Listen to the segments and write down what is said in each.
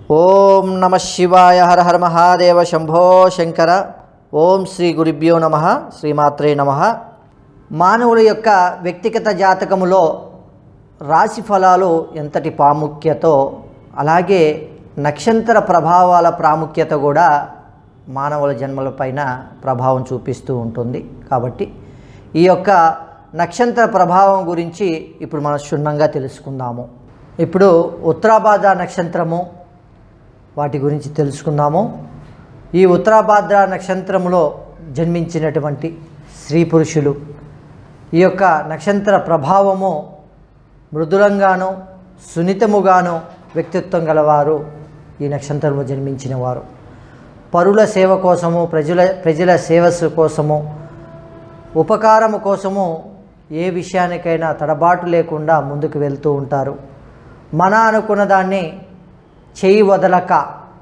ఓం నమ శివాయ హర హర మహాదేవ శంభో శంకర ఓం శ్రీ గురుభ్యో నమ శ్రీమాత్రే నమ మానవుల యొక్క వ్యక్తిగత జాతకములో రాశి ఫలాలు ఎంతటి ప్రాముఖ్యతో అలాగే నక్షత్ర ప్రభావాల ప్రాముఖ్యత కూడా మానవుల జన్మలపైన ప్రభావం చూపిస్తూ ఉంటుంది కాబట్టి ఈ యొక్క నక్షత్ర ప్రభావం గురించి ఇప్పుడు మనం క్షుణ్ణంగా తెలుసుకుందాము ఇప్పుడు ఉత్తరాభాద్ర నక్షత్రము వాటి గురించి తెలుసుకుందాము ఈ ఉత్తరాభాద్ర నక్షత్రములో జన్మించినటువంటి స్త్రీ పురుషులు ఈ యొక్క నక్షత్ర ప్రభావము మృదులంగాను సున్నితముగాను వ్యక్తిత్వం గలవారు ఈ నక్షత్రంలో జన్మించిన వారు పరుల సేవ కోసము ప్రజల ప్రజల సేవ కోసము ఉపకారము కోసము ఏ విషయానికైనా తడబాటు లేకుండా ముందుకు వెళ్తూ ఉంటారు మన అనుకున్న దాన్ని చేయి వదలక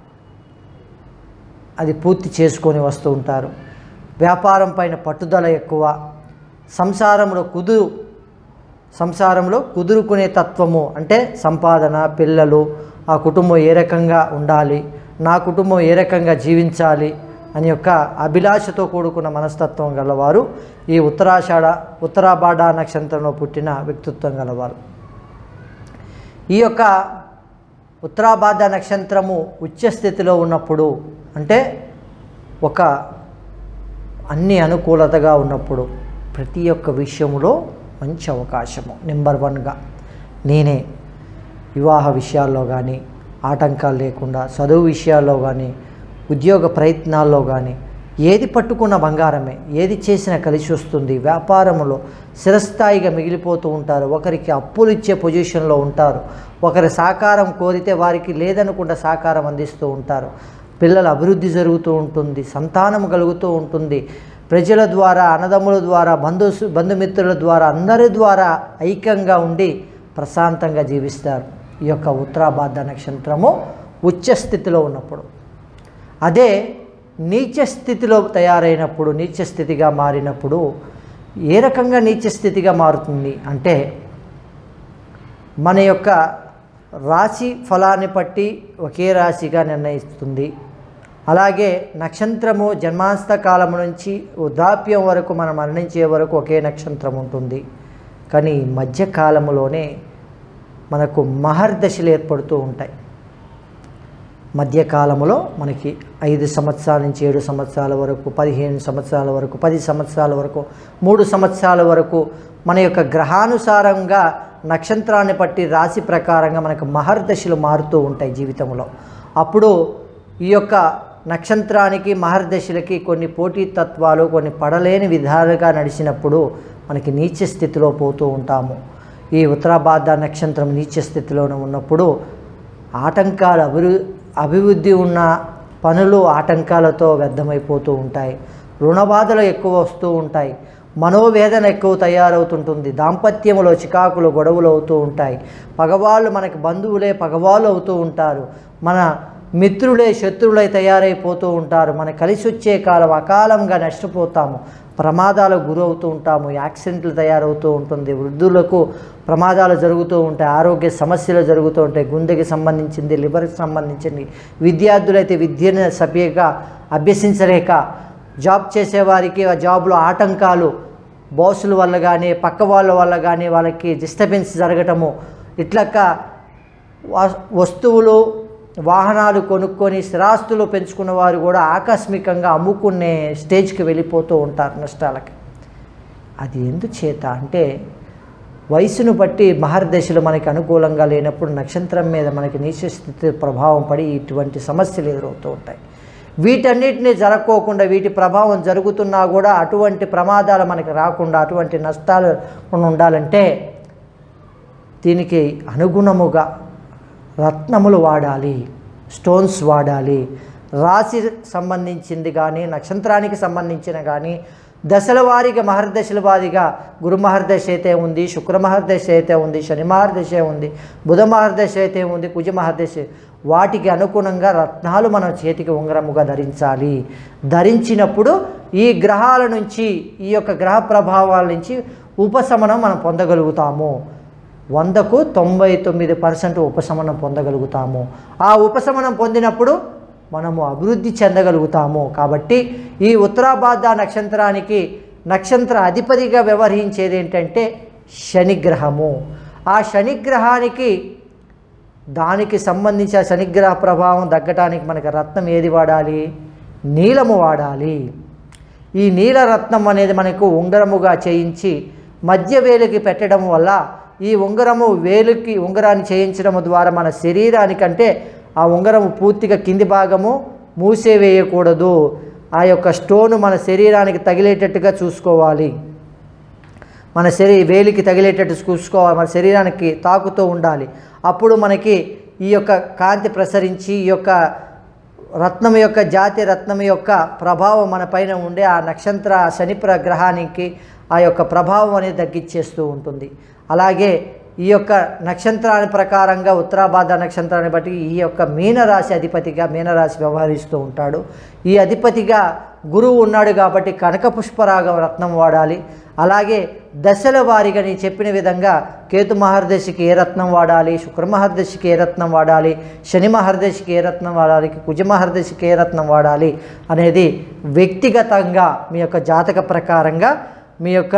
అది పూర్తి చేసుకొని వస్తూ ఉంటారు వ్యాపారం పైన పట్టుదల ఎక్కువ సంసారంలో కుదురు సంసారంలో కుదురుకునే తత్వము అంటే సంపాదన పిల్లలు ఆ కుటుంబం ఏ రకంగా ఉండాలి నా కుటుంబం ఏ రకంగా జీవించాలి అని యొక్క అభిలాషతో కూడుకున్న మనస్తత్వం గలవారు ఈ ఉత్తరాషాఢ ఉత్తరాభాడ నక్షత్రంలో పుట్టిన వ్యక్తిత్వం గలవారు ఈ యొక్క ఉత్తరాభాద్ర నక్షత్రము ఉచ్చ స్థితిలో ఉన్నప్పుడు అంటే ఒక అన్ని అనుకూలతగా ఉన్నప్పుడు ప్రతి ఒక్క విషయంలో మంచి అవకాశము నెంబర్ వన్గా నేనే వివాహ విషయాల్లో కానీ ఆటంకాలు లేకుండా చదువు విషయాల్లో కానీ ఉద్యోగ ప్రయత్నాల్లో కానీ ఏది పట్టుకున్న బంగారమే ఏది చేసినా కలిసి వస్తుంది వ్యాపారంలో స్థిరస్థాయిగా మిగిలిపోతూ ఉంటారు ఒకరికి అప్పులు ఇచ్చే పొజిషన్లో ఉంటారు ఒకరి సహకారం కోరితే వారికి లేదనుకుంటే సహకారం అందిస్తూ ఉంటారు పిల్లల అభివృద్ధి జరుగుతూ ఉంటుంది సంతానం కలుగుతూ ఉంటుంది ప్రజల ద్వారా అన్నదమ్ముల ద్వారా బంధు బంధుమిత్రుల ద్వారా అందరి ద్వారా ఐక్యంగా ఉండి ప్రశాంతంగా జీవిస్తారు ఈ యొక్క ఉత్తరాభాద్ర నక్షత్రము ఉచ్చ స్థితిలో ఉన్నప్పుడు అదే నీచ స్థితిలో తయారైనప్పుడు నీచ స్థితిగా మారినప్పుడు ఏ రకంగా నీచ స్థితిగా మారుతుంది అంటే మన యొక్క రాశి ఫలాన్ని బట్టి ఒకే రాశిగా నిర్ణయిస్తుంది అలాగే నక్షత్రము జన్మాంత కాలం నుంచి వృద్ధాప్యం వరకు మనం మరణించే వరకు ఒకే నక్షత్రం ఉంటుంది కానీ ఈ మధ్యకాలంలోనే మనకు మహర్దశలు ఏర్పడుతూ ఉంటాయి మధ్యకాలంలో మనకి ఐదు సంవత్సరాల నుంచి ఏడు సంవత్సరాల వరకు పదిహేను సంవత్సరాల వరకు పది సంవత్సరాల వరకు మూడు సంవత్సరాల వరకు మన యొక్క గ్రహానుసారంగా నక్షత్రాన్ని బట్టి రాశి ప్రకారంగా మనకు మహర్దశలు మారుతూ ఉంటాయి జీవితంలో అప్పుడు ఈ యొక్క నక్షత్రానికి మహర్దశలకి కొన్ని పోటీ తత్వాలు కొన్ని పడలేని విధాలుగా నడిచినప్పుడు మనకి నీచ స్థితిలో పోతూ ఉంటాము ఈ ఉత్తరాభాద్ర నక్షత్రం నీచ స్థితిలోనే ఉన్నప్పుడు ఆటంకాలు అభివృ అభివృద్ధి ఉన్న పనులు ఆటంకాలతో వ్యర్థమైపోతూ ఉంటాయి రుణబాధలు ఎక్కువ వస్తూ ఉంటాయి మనోవేదన ఎక్కువ తయారవుతుంటుంది దాంపత్యంలో చికాకులు గొడవలు అవుతూ ఉంటాయి పగవాళ్ళు మనకి బంధువులే పగవాళ్ళు అవుతూ ఉంటారు మన మిత్రులే శత్రువులై తయారైపోతూ ఉంటారు మన కలిసి వచ్చే కాలం అకాలంగా నష్టపోతాము ప్రమాదాలకు గురవుతూ ఉంటాము యాక్సిడెంట్లు తయారవుతూ ఉంటుంది వృద్ధులకు ప్రమాదాలు జరుగుతూ ఉంటాయి ఆరోగ్య సమస్యలు జరుగుతూ ఉంటాయి గుండెకి సంబంధించింది లివర్కి సంబంధించింది విద్యార్థులైతే విద్యను సభ్యగా అభ్యసించలేక జాబ్ చేసేవారికి ఆ జాబ్లో ఆటంకాలు బాసుల వల్ల కానీ పక్క వాళ్ళ వల్ల కానీ వాళ్ళకి డిస్టర్బెన్స్ జరగటము ఇట్లక్క వస్తువులు వాహనాలు కొనుక్కొని స్థిరాస్తులు పెంచుకున్న వారు కూడా ఆకస్మికంగా అమ్ముకునే స్టేజ్కి వెళ్ళిపోతూ ఉంటారు నష్టాలకి అది ఎందుచేత అంటే వయసును బట్టి మహర్దశలు మనకి అనుకూలంగా లేనప్పుడు నక్షత్రం మీద మనకి నీచ స్థితి ప్రభావం పడి ఇటువంటి సమస్యలు ఎదురవుతూ ఉంటాయి వీటన్నిటిని జరగకోకుండా వీటి ప్రభావం జరుగుతున్నా కూడా అటువంటి ప్రమాదాలు మనకి రాకుండా అటువంటి నష్టాలు ఉండాలంటే దీనికి అనుగుణముగా రత్నములు వాడాలి స్టోన్స్ వాడాలి రాశి సంబంధించింది కానీ నక్షత్రానికి సంబంధించిన కానీ దశల వారీగా మహర్దశల వారీగా గురు మహర్దశ అయితే ఉంది శుక్ర మహర్దశ అయితే ఉంది శని మహర్దశ ఉంది బుధ మహర్దశ అయితే ఉంది కుజ మహర్దశ వాటికి అనుగుణంగా రత్నాలు మనం చేతికి ఉంగరముగా ధరించాలి ధరించినప్పుడు ఈ గ్రహాల నుంచి ఈ యొక్క గ్రహ ప్రభావాల నుంచి ఉపశమనం మనం పొందగలుగుతాము వందకు తొంభై తొమ్మిది పర్సెంట్ ఉపశమనం పొందగలుగుతాము ఆ ఉపశమనం పొందినప్పుడు మనము అభివృద్ధి చెందగలుగుతాము కాబట్టి ఈ ఉత్తరాబాధ నక్షత్రానికి నక్షత్ర అధిపతిగా వ్యవహరించేది ఏంటంటే శనిగ్రహము ఆ శనిగ్రహానికి దానికి సంబంధించిన శనిగ్రహ ప్రభావం తగ్గటానికి మనకి రత్నం ఏది వాడాలి నీలము వాడాలి ఈ నీల రత్నం అనేది మనకు ఉంగరముగా చేయించి మధ్య వేలుకి పెట్టడం వల్ల ఈ ఉంగరము వేలుకి ఉంగరాన్ని చేయించడం ద్వారా మన శరీరానికంటే ఆ ఉంగరము పూర్తిగా కింది భాగము మూసేవేయకూడదు ఆ యొక్క స్టోన్ మన శరీరానికి తగిలేటట్టుగా చూసుకోవాలి మన శరీ వేలికి తగిలేటట్టు చూసుకోవాలి మన శరీరానికి తాకుతూ ఉండాలి అప్పుడు మనకి ఈ యొక్క కాంతి ప్రసరించి ఈ యొక్క రత్నం యొక్క జాతి రత్నం యొక్క ప్రభావం మన పైన ఉండే ఆ నక్షత్ర శని గ్రహానికి ఆ యొక్క ప్రభావం అనేది తగ్గించేస్తూ ఉంటుంది అలాగే ఈ యొక్క నక్షత్రాన్ని ప్రకారంగా ఉత్తరాబాధ నక్షత్రాన్ని బట్టి ఈ యొక్క మీనరాశి అధిపతిగా మీనరాశి వ్యవహరిస్తూ ఉంటాడు ఈ అధిపతిగా గురువు ఉన్నాడు కాబట్టి కనక పుష్పరాగం రత్నం వాడాలి అలాగే దశల వారీగా నేను చెప్పిన విధంగా కేతు మహర్దశికి ఏ రత్నం వాడాలి శుక్ర మహర్దశికి ఏ రత్నం వాడాలి శని మహర్దశికి ఏ రత్నం వాడాలి కుజ మహర్దశికి ఏ రత్నం వాడాలి అనేది వ్యక్తిగతంగా మీ యొక్క జాతక ప్రకారంగా మీ యొక్క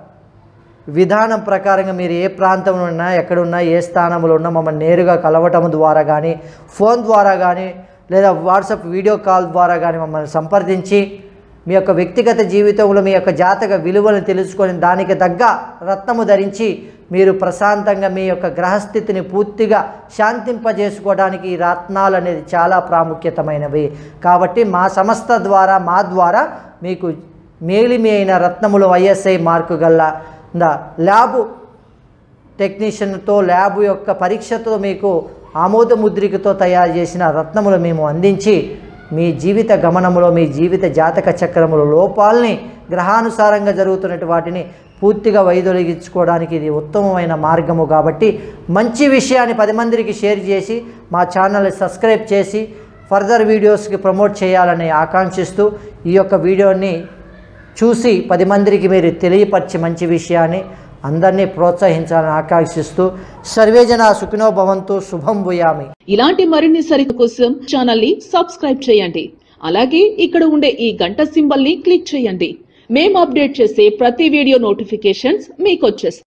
విధానం ప్రకారంగా మీరు ఏ ప్రాంతంలో ఉన్నా ఎక్కడున్నా ఏ స్థానంలో ఉన్నా మమ్మల్ని నేరుగా కలవటం ద్వారా కానీ ఫోన్ ద్వారా కానీ లేదా వాట్సాప్ వీడియో కాల్ ద్వారా కానీ మమ్మల్ని సంప్రదించి మీ యొక్క వ్యక్తిగత జీవితంలో మీ యొక్క జాతక విలువలను తెలుసుకొని దానికి తగ్గ రత్నము ధరించి మీరు ప్రశాంతంగా మీ యొక్క గ్రహస్థితిని పూర్తిగా శాంతింపజేసుకోవడానికి ఈ రత్నాలు అనేది చాలా ప్రాముఖ్యతమైనవి కాబట్టి మా సంస్థ ద్వారా మా ద్వారా మీకు మేలిమి అయిన రత్నములు ఐఎస్ఐ మార్కు గల్ల ద ల్యాబు టెక్నీషియన్తో ల్యాబ్ యొక్క పరీక్షతో మీకు ఆమోద ముద్రికతో తయారు చేసిన రత్నములు మేము అందించి మీ జీవిత గమనములో మీ జీవిత జాతక చక్రములో లోపాలని గ్రహానుసారంగా జరుగుతున్నటువంటి వాటిని పూర్తిగా వైదొలిగించుకోవడానికి ఇది ఉత్తమమైన మార్గము కాబట్టి మంచి విషయాన్ని పది మందికి షేర్ చేసి మా ఛానల్ని సబ్స్క్రైబ్ చేసి ఫర్దర్ వీడియోస్కి ప్రమోట్ చేయాలని ఆకాంక్షిస్తూ ఈ యొక్క వీడియోని చూసి పది మందికి మీరు తెలియపరిచి మంచి విషయాన్ని అందరినీ ప్రోత్సహించాలని ఆకాంక్షిస్తూ సర్వేజన సుఖినో భవంతు శుభం భూయామి ఇలాంటి మరిన్ని సరిత కోసం ఛానల్ ని సబ్స్క్రైబ్ చేయండి అలాగే ఇక్కడ ఉండే ఈ గంట సింబల్ ని క్లిక్ చేయండి మేము అప్డేట్ చేసే ప్రతి వీడియో నోటిఫికేషన్స్ మీకు వచ్చేస్తాయి